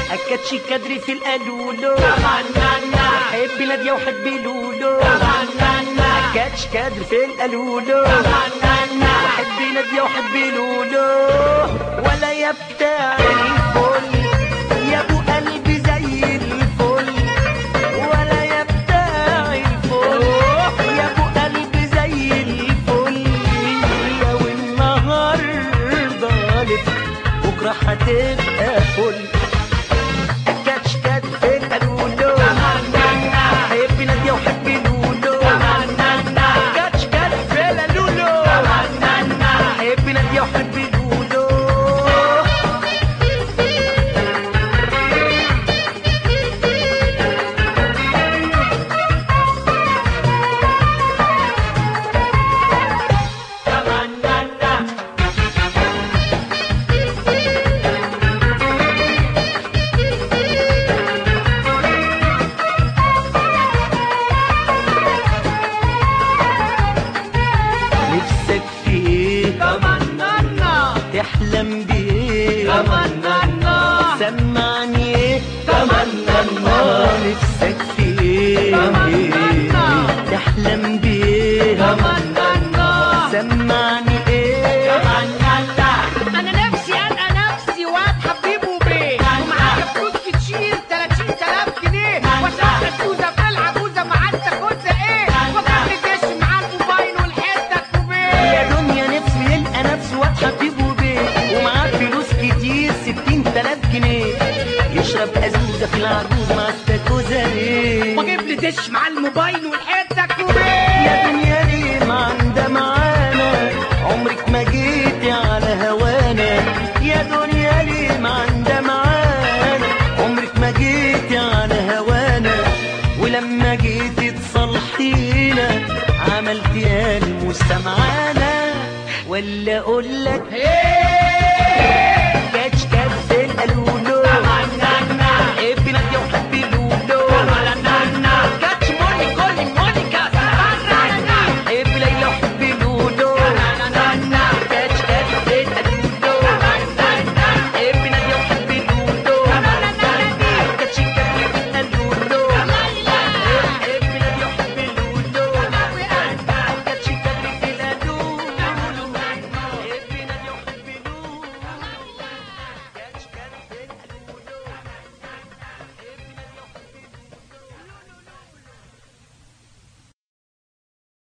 اكدش كدري في القالولو تمننا حب نادية وحب لولو تمننا اكدش كدري في القالولو تمننا وحب نادية وحب لولو ولا يا بتاع الفل يا ابو قلبي زي الفل ولا يا بتاع الفل يا ابو قلبي زي الفل لو النهارده لف بكره هتبقى فل كاتش كات في القالولو تمننا حب نادية وحب لولو تمننا كاتش كات في القالولو تمننا حب نادية وحب لولو تمننا نفسك في ايه تمننا تحلم بايه تمننا سمعني ايه تمننا آه، نفسك في ايه تمنى. تحلم بايه تمننا سمعني ايه تمننا انا نفسي القى نفسي واد حبيبه بيه ومعايا فلوس كتير 30000 جنيه واشغل جوزه في العجوزه مع انت كوزه ايه وكان دش مع الموبايل والحته كوبيه يا دنيا نفسه يلقى نفسه واد حبيبه بيه ومعاه فلوس كتير ستين تلاف جنيه يشرب أزوزة في العجوز مع استاكوزة ليه واجيب لي دش مع الموبايل والحته يا كوبيه دنيا ليه ما عندها معانا عمرك ما جيتي على هوانا يا دنيا ليه ما عندها معانا عمرك ما جيتي على هوانا ولما جيتي تصلحينا عملتي قلب مستمعانا ولا اقول لك كاتش كات في القالولو